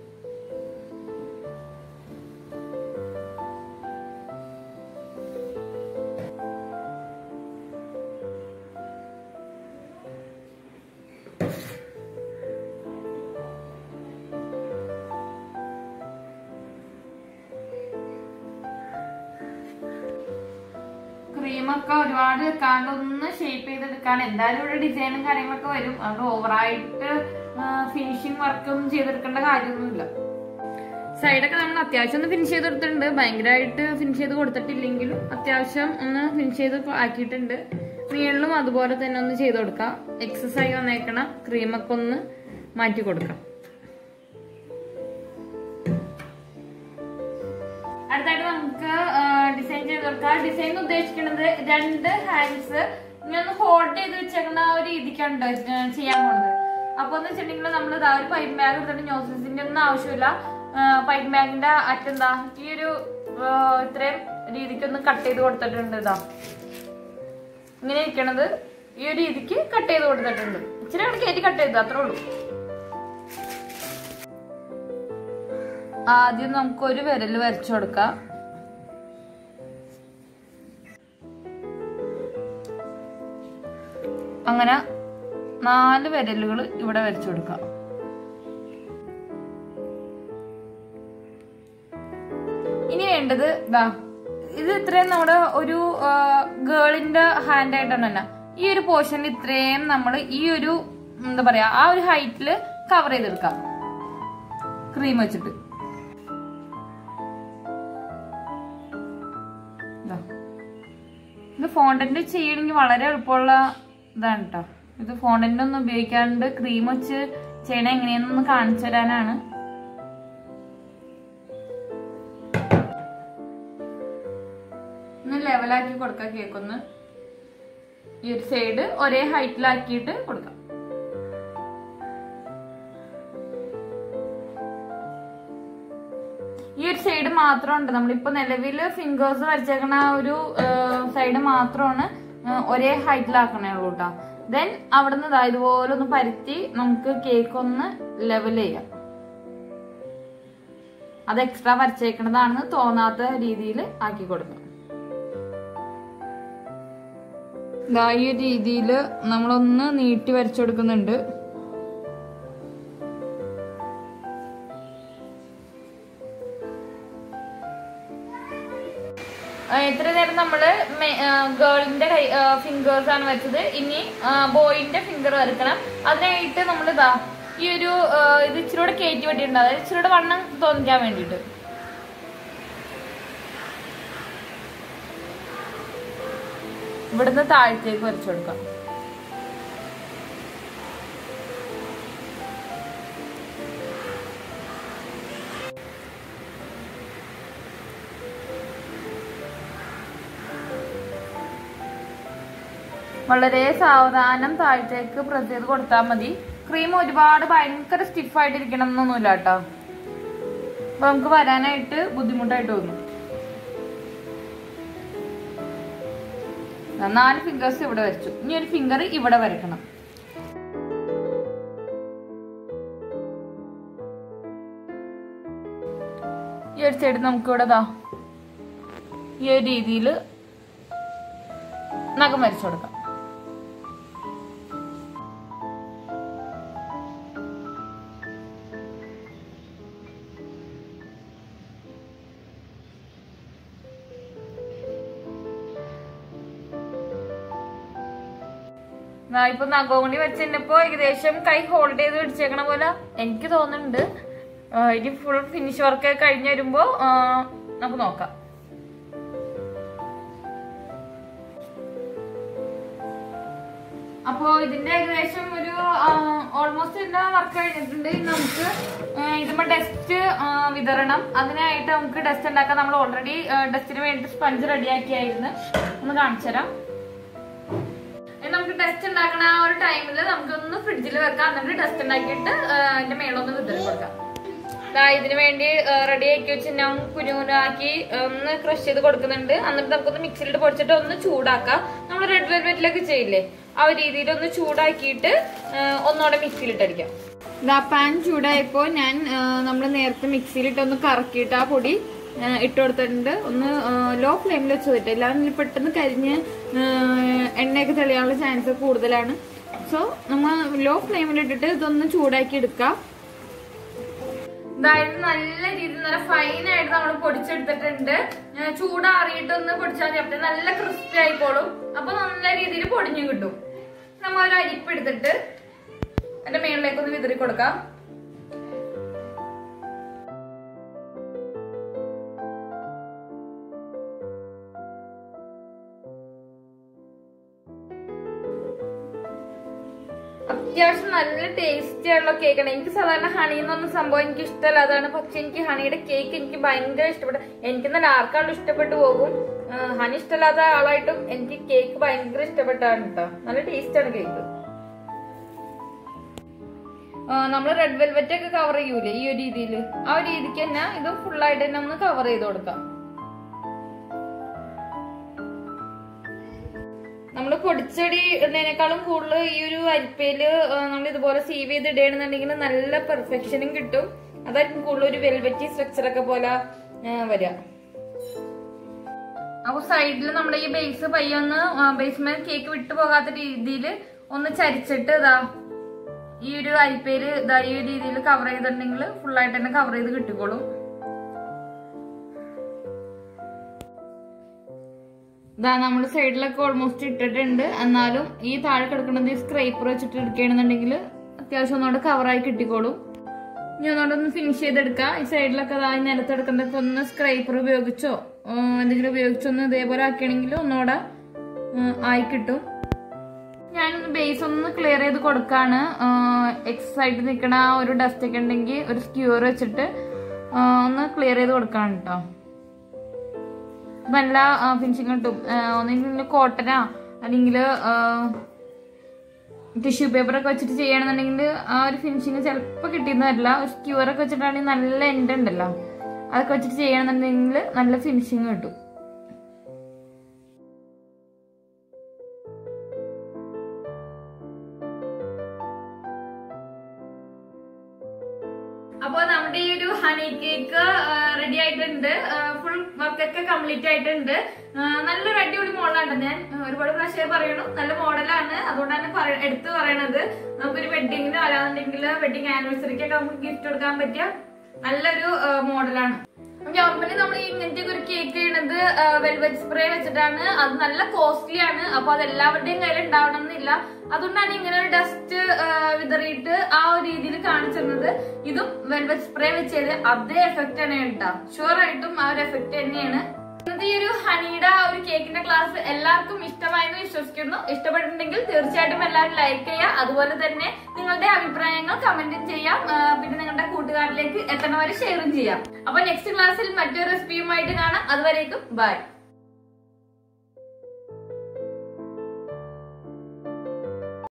ക്രീമൊക്കെ ഒരുപാട് വെക്കാണ്ട് ഒന്ന് ഷേപ്പ് ചെയ്തെടുക്കാൻ എന്തായാലും ഇവിടെ ഡിസൈനും കാര്യങ്ങളൊക്കെ വരും അതുകൊണ്ട് ഓവറായിട്ട് ഫിനിഷിങ് വർക്കും ചെയ്തെടുക്കേണ്ട കാര്യമൊന്നുമില്ല സൈഡൊക്കെ നമ്മൾ അത്യാവശ്യം ഒന്ന് ഫിനിഷ് ചെയ്ത് കൊടുത്തിട്ടുണ്ട് ഭയങ്കരമായിട്ട് ഫിനിഷ് ചെയ്ത് കൊടുത്തിട്ടില്ലെങ്കിലും അത്യാവശ്യം ഒന്ന് ഫിനിഷ് ചെയ്ത് ആക്കിയിട്ടുണ്ട് മുകളിലും അതുപോലെ തന്നെ ഒന്ന് ചെയ്ത് കൊടുക്കാം എക്സസ് ആയി വന്നേക്കണ ക്രീമൊക്കെ ഒന്ന് മാറ്റി കൊടുക്കാം അടുത്തായിട്ട് നമുക്ക് ഡിസൈൻ ചെയ്ത് കൊടുക്കാം ഡിസൈൻ ഉദ്ദേശിക്കുന്നത് രണ്ട് ഹാൻഡ്സ് ഇങ്ങനെ ഒന്ന് ഹോൾഡ് ചെയ്ത് വെച്ചേക്കുന്ന ആ ഒരു രീതിക്കാണ് ട്ടോ, ഏർ ചെയ്യാൻ പോകുന്നത് അപ്പൊ എന്ന് വെച്ചിട്ടുണ്ടെങ്കിൽ നമ്മൾ ഇതാ ഒരു പൈപ്പ് ബാഗ് എടുത്തിട്ട് നോസസിന്റെ ഒന്നും ആവശ്യമില്ല പൈപ്പ് ബാഗിന്റെ അറ്റെന്താ ഈ ഒരു ഏർ ഇത്രയും രീതിക്കൊന്ന് കട്ട് ചെയ്ത് കൊടുത്തിട്ടുണ്ട് ഇതാ ഇങ്ങനെ ഇരിക്കണത് ഈ ഒരു രീതിക്ക് കട്ട് ചെയ്ത് കൊടുത്തിട്ടുണ്ട് ഇച്ചിരി അവിടെ കയറ്റി കട്ട് ചെയ്തു അത്രേ ഉള്ളൂ ആദ്യം നമുക്ക് ഒരു വിരൽ വരച്ചു കൊടുക്കാം അങ്ങനെ നാല് വിരലുകൾ ഇവിടെ വരച്ചു കൊടുക്കാം ഇനി വേണ്ടത് ഇതാ ഇത് ഇത്രയും നമ്മുടെ ഒരു ഗേളിന്റെ ഹാൻഡ് ആയിട്ടാണ് തന്നെ ഈ ഒരു പോർഷൻ ഇത്രയും നമ്മൾ ഈ ഒരു എന്താ പറയാ ആ ഒരു ഹൈറ്റിൽ കവർ ചെയ്തെടുക്കാം ക്രീം വെച്ചിട്ട് ഇതാ. ഇത് ഫോണ്ടന്റ് ചെയ്യണമെങ്കിൽ വളരെ എളുപ്പമുള്ള ഇതാണ് കേട്ടോ ഇത് ഫോണ്ടന്റ് ഒന്നും ഉപയോഗിക്കാണ്ട് ക്രീം വെച്ച് ചെയ്യണ എങ്ങനെയാണെന്ന് കാണിച്ചു തരാനാണ് ഒന്ന് ലെവലാക്കി കൊടുക്കാം കേക്ക് ഒന്ന് ഈ ഒരു സൈഡ് ഒരേ ഹൈറ്റിലാക്കിയിട്ട് കൊടുക്കാം ഈ ഒരു സൈഡ് മാത്രമുണ്ട് നമ്മളിപ്പോ നിലവിൽ ഫിംഗേഴ്സ് വരച്ചേക്കണ ആ ഒരു സൈഡ് മാത്രമാണ് ഏഹ്, ഒരേ ഹൈറ്റിലാക്കണേ ഉള്ളൂ കേട്ടോ ദെൻ അവിടുന്ന് ഇതാ ഇതുപോലെ ഒന്ന് പരുത്തി നമുക്ക് കേക്ക് ഒന്ന് ലെവൽ ചെയ്യാം അത് എക്സ്ട്രാ വരച്ചേക്കണതാണെന്ന് തോന്നാത്ത രീതിയിൽ ആക്കി കൊടുക്കാം ദാ ഈ ഒരു രീതിയിൽ നമ്മളൊന്ന് നീട്ടി വരച്ചു കൊടുക്കുന്നുണ്ട് ആ, ഇത്ര നേരം നമ്മള് ഗേളിന്റെ കൈ ഫിംഗേഴ്സ് ആണ് വെച്ചത് ഇനി ബോയിന്റെ ഫിംഗർ വരക്കണം അതിനായിട്ട് നമ്മൾ ഇതാ ഈ ഒരു ആ, ഇത് ഇച്ചിരി കൂടെ കയറ്റി വെട്ടിയിട്ടുണ്ട് അതായത് ഇച്ചിരി കൂടെ വണ്ണം തോന്നിക്കാൻ വേണ്ടിയിട്ട് ഇവിടുന്ന് താഴത്തേക്ക് വരച്ചു കൊടുക്കാം വളരെ സാവധാനം താഴത്തേക്ക് പ്രസ് ചെയ്ത് കൊടുത്താൽ മതി ക്രീം ഒരുപാട് ഭയങ്കര സ്റ്റിഫായിട്ടിരിക്കണം എന്നൊന്നുമില്ല കേട്ടോ അപ്പൊ നമുക്ക് വരാനായിട്ട് ബുദ്ധിമുട്ടായിട്ട് തോന്നും ദാ നാല് ഫിംഗേഴ്സ് ഇവിടെ വരച്ചു ഇനി ഒരു ഫിംഗർ ഇവിടെ വരക്കണം ഈ ഒരു സൈഡ് നമുക്ക് ഇവിടെ ദാ ഈ ഒരു രീതിയിൽ നഖം വരച്ചു കൊടുക്കാം ദാ ഇപ്പൊ നഖവും കൊണ്ട് വെച്ചപ്പോ ഏകദേശം കൈ ഹോൾഡ് ചെയ്ത് പിടിച്ചേക്കണ പോലെ എനിക്ക് തോന്നുന്നുണ്ട് ആ, ഇനി ഫുൾ ഫിനിഷ് വർക്ക് കഴിഞ്ഞ് വരുമ്പോ ആ, നമുക്ക് നോക്കാം അപ്പോ ഇതിന്റെ ഏകദേശം ഒരു ഓൾമോസ്റ്റ് എല്ലാ വർക്ക് കഴിഞ്ഞിട്ടുണ്ട് ഇനി നമുക്ക് ആ, ഇതുമ്പോ ഡസ്റ്റ് വിതരണം അതിനായിട്ട് നമുക്ക് ഡസ്റ്റ് ഉണ്ടാക്കാൻ നമ്മൾ ഓൾറെഡി ഡസ്റ്റിന് വേണ്ടി സ്പഞ്ച് റെഡിയാക്കിയായിരുന്നു ഒന്ന് കാണിച്ചു തരാം ഇനി നമുക്ക് ഡസ്റ്റ് ഉണ്ടാക്കണ ആ ഒരു ടൈമിൽ നമുക്കൊന്ന് ഫ്രിഡ്ജിൽ വെക്കാം എന്നിട്ട് ഡസ്റ്റ് ഉണ്ടാക്കിയിട്ട് ആ, അതിന്റെ മേളൊന്ന് വിതറി കൊടുക്കാം ദാ ഇതിനു വേണ്ടി റെഡി ആക്കി വെച്ച് ഞാൻ കുനുകുനാക്കി ഒന്ന് ക്രഷ് ചെയ്ത് കൊടുക്കുന്നുണ്ട് എന്നിട്ട് നമുക്കൊന്ന് മിക്സിയിലിട്ട് പൊടിച്ചിട്ട് ഒന്ന് ചൂടാക്കാം നമ്മൾ റെഡ് വെൽവെറ്റിലൊക്കെ ചെയ്യില്ലേ ആ ഒരു രീതിയിൽ ഒന്ന് ചൂടാക്കിയിട്ട് ആ, ഒന്നുകൂടെ മിക്സിയിലിട്ടടിക്കാം ഇതാ പാൻ ചൂടായപ്പോ ഞാൻ നമ്മൾ നേരത്തെ മിക്സിയിലിട്ട് ഒന്ന് കറക്കിയിട്ട് ആ പൊടി ആ, ഇട്ട് കൊടുത്തിട്ടുണ്ട് ഒന്ന് ലോ ഫ്ലെയിമിൽ വെച്ച് വെച്ചിട്ട് ഇല്ലാതെ പെട്ടെന്ന് കരിഞ്ഞ് ആ, എണ്ണയൊക്കെ തെളിയാനുള്ള ചാൻസ് കൂടുതലാണ് സോ നമ്മൾ ലോ ഫ്ലെയിമിൽ ഇട്ടിട്ട് ഇതൊന്ന് ചൂടാക്കി എടുക്കാം അതായത് നല്ല രീതിയിൽ നല്ല ഫൈൻ ആയിട്ട് നമ്മൾ പൊടിച്ചെടുത്തിട്ടുണ്ട് ഏഹ് ചൂടാറിയിട്ട് ഒന്ന് പൊടിച്ചാൽ മതി അപ്പൊ നല്ല ക്രിസ്പി ആയിക്കോളും അപ്പൊ നല്ല രീതിയിൽ പൊടിഞ്ഞു കിട്ടും നമ്മൾ ഒരു അരിപ്പ് എടുത്തിട്ട് അതിന്റെ മേളിലേക്ക് ഒന്ന് വിതറി കൊടുക്കാം അത്യാവശ്യം നല്ല ടേസ്റ്റി ആയിട്ടുള്ള കേക്കാണ് എനിക്ക് സാധാരണ ഹണി എന്നൊന്നും സംഭവം എനിക്ക് ഇഷ്ടമല്ല അതാണ് പക്ഷെ എനിക്ക് ഹണിയുടെ കേക്ക് എനിക്ക് ഭയങ്കര ഇഷ്ടപ്പെട്ടു എനിക്ക് നല്ല ആർക്കാളും ഇഷ്ടപ്പെട്ടു പോകും ആ, ഹണി ഇഷ്ടമല്ലാത്ത ആളായിട്ടും എനിക്ക് കേക്ക് ഭയങ്കര ഇഷ്ടപ്പെട്ടാണ് കേട്ടോ നല്ല ടേസ്റ്റ് ആണ് കേക്ക് നമ്മൾ റെഡ് വെൽവെറ്റ് ഒക്കെ കവർ ചെയ്യൂലേ ഈ ഒരു രീതിയിൽ ആ ഒരു രീതിക്ക് തന്നെ ഇത് full ആയിട്ട് തന്നെ ഒന്ന് കവർ ചെയ്ത് കൊടുക്കാം നമ്മൾ പൊടിച്ചടി ഇടുന്നതിനേക്കാളും കൂടുതൽ ഈ ഒരു അരിപ്പയില് നമ്മൾ ഇതുപോലെ സീവ് ചെയ്ത് ഇടുകയാണെന്നുണ്ടെങ്കിൽ നല്ല പെർഫെക്ഷനും കിട്ടും അതായിരിക്കും കൂടുതൽ ഒരു വെൽവെറ്റി സ്ട്രക്ചർ ഒക്കെ പോലെ ആ, വരിക അപ്പൊ സൈഡിൽ നമ്മുടെ ഈ ബേസ് പയ്യൊന്ന് ബേസ്മെന്റ് കേക്ക് വിട്ടു പോകാത്ത രീതിയിൽ ഒന്ന് ചരിച്ചിട്ട് ഇതാ ഈ ഒരു അരിപ്പയില് ഇതാ ഈ ഒരു രീതിയിൽ കവർ ചെയ്തിട്ടുണ്ടെങ്കിൽ ഫുൾ ആയിട്ട് തന്നെ കവർ ചെയ്ത് കിട്ടിക്കോളും ഇതാ നമ്മൾ സൈഡിലൊക്കെ ഓൾമോസ്റ്റ് ഇട്ടിട്ടുണ്ട് എന്നാലും ഈ താഴെ കിടക്കുന്നത് ഈ സ്ക്രൈപ്പർ വെച്ചിട്ട് എടുക്കുകയാണെന്നുണ്ടെങ്കിൽ അത്യാവശ്യം ഒന്നുകൂടെ കവറായി കിട്ടിക്കോളും ഇനി ഒന്നുകൂടെ ഒന്ന് ഫിനിഷ് ചെയ്തെടുക്കാം ഈ സൈഡിലൊക്കെ അതാ ഈ നിലത്തെടുക്കുന്നതൊക്കെ ഒന്ന് സ്ക്രൈപ്പർ ഉപയോഗിച്ചോ ആ, എന്തെങ്കിലും ഉപയോഗിച്ചോ ഒന്ന് ഇതേപോലെ ആക്കുകയാണെങ്കിൽ ഒന്നുകൂടെ ആ, ആയി കിട്ടും ഞാനൊന്ന് ബേസ് ഒന്ന് ക്ലിയർ ചെയ്ത് കൊടുക്കാണ് എക്സ് ആയിട്ട് നിൽക്കണ ആ ഒരു ഡസ്റ്റ് ഒക്കെ ഉണ്ടെങ്കിൽ ഒരു സ്ക്യൂർ വെച്ചിട്ട് ആ, ഒന്ന് ക്ലിയർ ചെയ്ത് കൊടുക്കാണ് കേട്ടോ നല്ല ഫിനിഷിങ് കിട്ടും ഒന്നെങ്കിൽ കോട്ടനാ അല്ലെങ്കിൽ ടിഷ്യൂ പേപ്പർ ഒക്കെ വെച്ചിട്ട് ചെയ്യണമെന്നുണ്ടെങ്കിൽ ആ ഒരു ഫിനിഷിങ് ചിലപ്പോൾ കിട്ടിയെന്ന് വരില്ല ഒരു സ്ക്യൂർ ഒക്കെ വെച്ചിട്ടാണെങ്കിൽ നല്ല എൻഡ് ഉണ്ടല്ലോ അതൊക്കെ വെച്ചിട്ട് ചെയ്യണമെന്നുണ്ടെങ്കിൽ നല്ല ഫിനിഷിങ് കിട്ടും അപ്പൊ നമ്മുടെ ഈ ഒരു ഹണി കേക്ക് റെഡി ആയിട്ടുണ്ട് ഫുൾ വർക്കൊക്കെ കംപ്ലീറ്റ് ആയിട്ടുണ്ട് ആ, നല്ലൊരു അടിപൊളി മോഡലാണ് ഞാൻ ആ, ഒരുപാട് പ്രാവശ്യം പറയണു നല്ല മോഡലാണ് അതുകൊണ്ടാണ് പറ- എടുത്തു പറയണത് നമുക്കൊരു വെഡിങ്ങിനോ അല്ലാന്നുണ്ടെങ്കിൽ വെഡിങ് ആനിവേഴ്സറിക്കൊക്കെ നമുക്ക് ഗിഫ്റ്റ് കൊടുക്കാൻ പറ്റിയ നല്ലൊരു മോഡലാണ് നോർമലി നമ്മൾ ഇങ്ങനത്തെ ഒരു കേക്ക് ചെയ്യണത് വെൽവെറ്റ് സ്പ്രേ വെച്ചിട്ടാണ് അത് നല്ല കോസ്റ്റ്ലി ആണ് അപ്പൊ അത് എല്ലാവരുടെയും കയ്യിൽ ഉണ്ടാവണം എന്നില്ല അതുകൊണ്ടാണ് ഇങ്ങനെ ഒരു ഡസ്റ്റ് വിതറിയിട്ട് ആ ഒരു രീതിയിൽ കാണിച്ചിരുന്നത് ഇതും വെൽവെറ്റ് സ്പ്രേ വെച്ചത് അതേ എഫക്റ്റ് തന്നെ കേട്ടോ ഷുവർ ആയിട്ടും ആ ഒരു എഫക്റ്റ് തന്നെയാണ് ഇന്നത്തെ ഈ ഒരു ഹണിയുടെ ആ ഒരു കേക്കിന്റെ ക്ലാസ് എല്ലാവർക്കും ഇഷ്ടമായെന്ന് വിശ്വസിക്കുന്നു ഇഷ്ടപ്പെട്ടിട്ടുണ്ടെങ്കിൽ തീർച്ചയായിട്ടും എല്ലാവരും ലൈക്ക് ചെയ്യുക അതുപോലെ തന്നെ നിങ്ങളുടെ അഭിപ്രായങ്ങൾ കമന്റും ചെയ്യാം ആ, പിന്നെ നിങ്ങളുടെ കൂട്ടുകാരിലേക്ക് എത്തണവരെ ഷെയറും ചെയ്യാം അപ്പൊ നെക്സ്റ്റ് ക്ലാസ്സിൽ മറ്റൊരു റെസിപ്പിയുമായിട്ട് കാണാം അതുവരേക്കും ബൈ